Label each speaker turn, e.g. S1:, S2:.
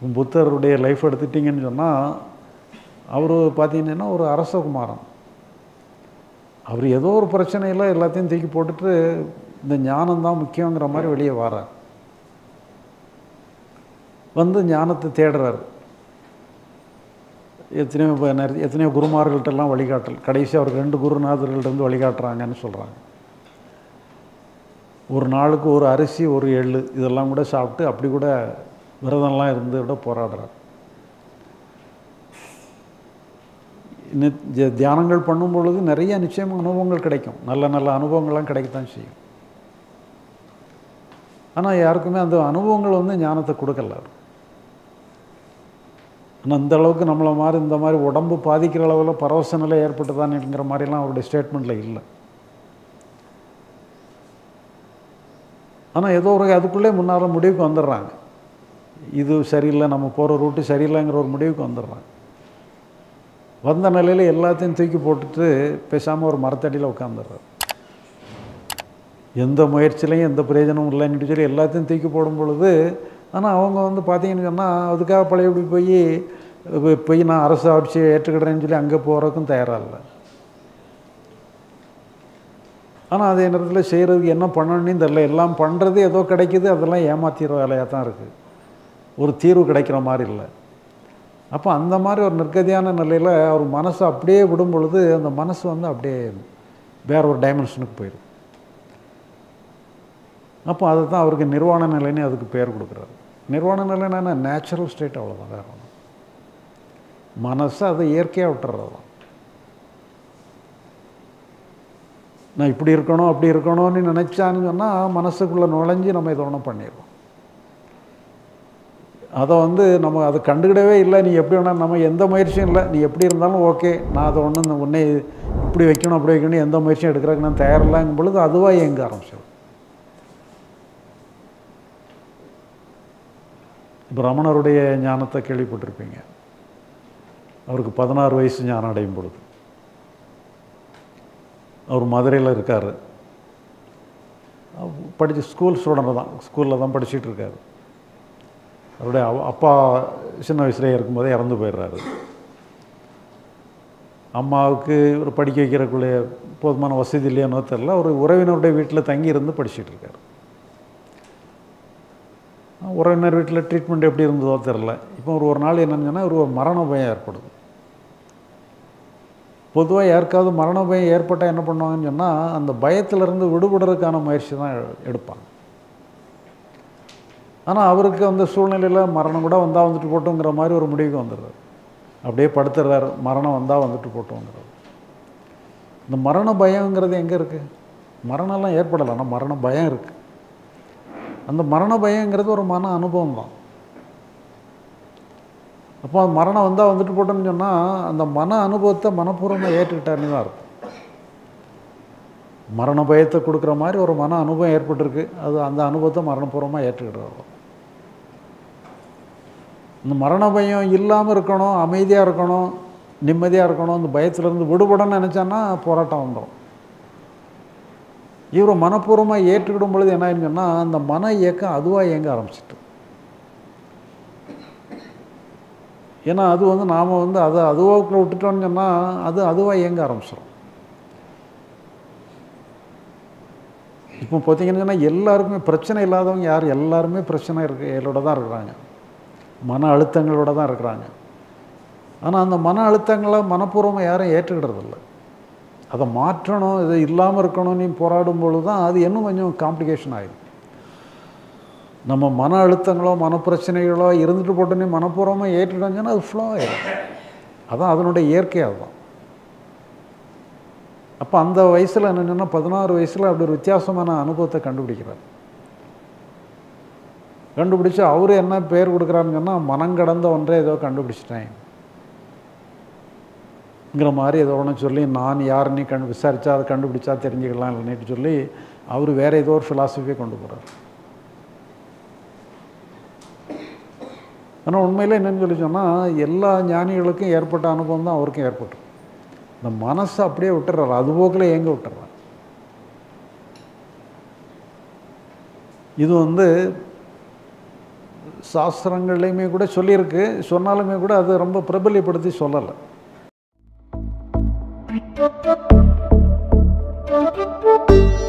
S1: புத்தருடைய லைஃப் எடுத்துட்டிங்கன்னு சொன்னால் அவர் பார்த்தீங்கன்னா ஒரு அரசகுமாரன் அவர் ஏதோ ஒரு பிரச்சனையில் எல்லாத்தையும் தூக்கி போட்டுட்டு இந்த ஞானம் தான் முக்கியங்கிற மாதிரி வெளியே வரார் வந்து ஞானத்தை தேடுறாரு எத்தனையோ இப்போ நிறைய எத்தனையோ குருமார்கள்ட்டெல்லாம் வழிகாட்டல் கடைசி அவருக்கு ரெண்டு குருநாதர்கள்ட்டேருந்து வழிகாட்டுறாங்கன்னு சொல்கிறாங்க ஒரு நாளுக்கு ஒரு அரிசி ஒரு எள்ளு இதெல்லாம் கூட சாப்பிட்டு அப்படி கூட விரதம்லாம் இருந்து கூட போராடுறார் நி- ஜ- தியானங்கள் பண்ணும் பொழுது நிறைய நிச்சயமாக அனுபவங்கள் கிடைக்கும் நல்ல நல்ல அனுபவங்கள்லாம் கிடைக்கத்தான் செய்யும் ஆனால் யாருக்குமே அந்த அனுபவங்கள் வந்து ஞானத்தை கொடுக்கல அவர். ஆனால் இந்த அளவுக்கு நம்மளை மாதிரி இந்த மாதிரி உடம்பு பாதிக்கிற அளவில் பரவச நிலை ஏற்பட்டுதானுங்கிற மாதிரிலாம் அவருடைய ஸ்டேட்மெண்ட்டில் இல்லை ஆனால் ஏதோ ஒரு அதுக்குள்ளே முன்னால் முடிவுக்கு வந்துடுறாங்க இது சரியில்லை நம்ம போகிற ரூட்டு சரியில்லைங்கிற ஒரு முடிவுக்கு வந்துடுறாங்க வந்த நிலையில் எல்லாத்தையும் தூக்கி போட்டுட்டு பேசாமல் ஒரு மரத்தடியில் உட்காந்துடுறாரு எந்த முயற்சியிலையும் எந்த பிரயோஜனமும் இல்லைன்னு சொல்லி எல்லாத்தையும் தூக்கி போடும் பொழுது ஆனால் அவங்க வந்து பார்த்தீங்கன்னு சொன்னால் அதுக்காக பழையபடி போய் இப்ப போய் நான் அரசு ஆட்சியை ஏற்றுக்கிடுறேன்னு சொல்லி அங்கே போகிறதுக்கும் தயாராக இல்லை ஆனால் அதே நேரத்தில் செய்கிறதுக்கு என்ன பண்ணணும்னு தெரில எல்லாம் பண்ணுறது ஏதோ கிடைக்குது அதெல்லாம் ஏமாத்திர வேலையாக தான் இருக்குது ஒரு தீர்வு கிடைக்கிற மாதிரி இல்லை அப்போ அந்த மாதிரி ஒரு நிர்கதியான நிலையில் அவர் மனசை அப்படியே விடும் பொழுது அந்த மனசு வந்து அப்படியே வேற ஒரு டைமென்ஷனுக்கு போயிடும் அப்போ அதை தான் அவருக்கு நிர்வாண நிலைன்னு அதுக்கு பேர் கொடுக்குறாரு நிர்வாண நிலைன்னா நேச்சுரல் ஸ்டேட் அவ்வளோதான் வேற ஒன்றும் மனசை அதை இயற்கையாக விட்டுறது தான் நான் இப்படி இருக்கணும் அப்படி இருக்கணும்னு நினச்சான்னு சொன்னால் மனசுக்குள்ளே நுழைஞ்சு நம்ம இதை ஒன்றும் பண்ணிடுவோம் அதை வந்து நம்ம அதை கண்டுக்கிடவே இல்லை நீ எப்படி வேணால் நம்ம எந்த முயற்சியும் இல்லை நீ எப்படி இருந்தாலும் ஓகே நான் அதை ஒன்றும் உன்னை இப்படி வைக்கணும் அப்படி வைக்கணும் எந்த முயற்சியும் எடுக்கிறதுக்கு நான் தயாரில்லைங்கும் பொழுது அதுவாக இயங்க ஆரம்பிச்சிடும் இப்போ ரமணருடைய ஞானத்தை கேள்விப்பட்டிருப்பீங்க அவருக்கு பதினாறு வயசு ஞானம் அடையும் பொழுது அவர் மதுரையில் இருக்கார் படித்து ஸ்கூல் ஸ்டூடெண்ட் தான் ஸ்கூலில் தான் படிச்சுட்டு இருக்காரு அவருடைய அவ- அப்பா சின்ன வயசுலேயே இருக்கும்போதே இறந்து போயிடுறாரு அம்மாவுக்கு ஒரு படிக்க வைக்கிறக்குள்ளே போதுமான வசதி இல்லையானோ தெரில ஒரு உறவினருடைய வீட்டில் தங்கி இருந்து படிச்சுட்டு இருக்காரு உறவினர் வீட்டில் ட்ரீட்மெண்ட் எப்படி இருந்ததோ தெரில இப்போ ஒரு ஒரு நாள் என்னன்னு சொன்னால் ஒரு மரண பயம் ஏற்படுது பொதுவாக யாருக்காவது மரண பயம் ஏற்பட்டால் என்ன பண்ணுவாங்கன்னு சொன்னால் அந்த பயத்திலிருந்து விடுபடுறதுக்கான முயற்சி தான் எ- எடுப்பாங்க ஆனால் அவருக்கு அந்த சூழ்நிலையில் மரணம் கூட வந்தால் வந்துட்டு போட்டோங்கிற மாதிரி ஒரு முடிவுக்கு வந்துடுறாரு அப்படியே படுத்துடுறாரு மரணம் வந்தால் வந்துட்டு போட்டோங்கிறது இந்த மரண பயங்கிறது எங்கே இருக்குது மரணம்லாம் ஏற்படலை ஆனால் மரண பயம் இருக்குது அந்த மரண பயங்கிறது ஒரு மன அனுபவம் தான் அப்போ அந்த மரணம் வந்தால் வந்துட்டு போட்டோம்னு சொன்னால் அந்த மன அனுபவத்தை மனப்பூர்வமாக ஏற்றுக்கிட்டாருன்னு தான் இருக்கும் மரண பயத்தை கொடுக்குற மாதிரி ஒரு மன அனுபவம் ஏற்பட்டிருக்கு அது அந்த அனுபவத்தை மரணபூர்வமாக ஏற்றுக்கிடுறாரு இந்த மரண பயம் இல்லாமல் இருக்கணும் அமைதியாக இருக்கணும் நிம்மதியாக இருக்கணும் இந்த பயத்திலேருந்து விடுபடணும்னு நினச்சான்னா போராட்டம் வந்துடும் இவர் மனப்பூர்வமாக ஏற்றுக்கிடும் பொழுது என்ன ஆயிடுன்னு சொன்னால் அந்த மன இயக்கம் அதுவாக இயங்க ஆரம்பிச்சிட்டு ஏன்னா அது வந்து நாம் வந்து அதை அதுவாக்குள்ள விட்டுட்டோம்னு சொன்னால் அது அதுவாக இயங்க ஆரம்பிச்சிடும் இப்போ பார்த்தீங்கன்னு சொன்னால் எல்லாருக்குமே பிரச்சனை இல்லாதவங்க யார் எல்லாருமே பிரச்சனை இருக்கு இதோட தான் இருக்கிறாங்க மன அழுத்தங்களோட தான் இருக்கிறாங்க ஆனால் அந்த மன அழுத்தங்களை மனப்பூர்வமாக யாரும் ஏற்றுக்கிடுறதில்ல அதை மாற்றணும் இது இல்லாமல் இருக்கணும்னு போராடும் பொழுது தான் அது இன்னும் கொஞ்சம் காம்ப்ளிகேஷன் ஆகிடும் நம்ம மன அழுத்தங்களோ மனப்பிரச்சனைகளோ இருந்துட்டு போட்டோன்னே மனப்பூர்வமாக ஏற்றுட்டோம்னு சொன்னால் அது ஃப்ளோ ஆகிடும் அதான் அதனுடைய இயற்கை அதுதான் அப்போ அந்த வயசில் என்னென்னா பதினாறு வயசில் அப்படி ஒரு வித்தியாசமான அனுபவத்தை கண்டுபிடிக்கிறார் கண்டுபிடிச்சு அவர் என்ன பேர் கொடுக்குறாருன்னு சொன்னால் மனம் கடந்த ஒன்றே ஏதோ கண்டுபிடிச்சிட்டேன் ங்கிற மாதிரி ஏதோ ஒன்று சொல்லி நான் யாருன்னு கண்டு விசாரித்தா அதை கண்டுபிடிச்சா தெரிஞ்சுக்கலாம் இல்லைன்னு சொல்லி அவர் வேற ஏதோ ஒரு ஃபிலாசபியை கொண்டு போகிறார் ஆனால் உண்மையில் என்னன்னு சொல்லி சொன்னால் எல்லா ஞானிகளுக்கும் ஏற்பட்ட அனுபவம் தான் அவருக்கும் ஏற்பட்டது இந்த மனசை அப்படியே விட்டுறாரு அது போக்கில் ஏங்க விட்டுறாரு இது வந்து சாஸ்திரங்கள்லையுமே கூட சொல்லியிருக்கு சொன்னாலுமே கூட அது ரொம்ப பிரபல்யப்படுத்தி சொல்லலை
S2: Thank you.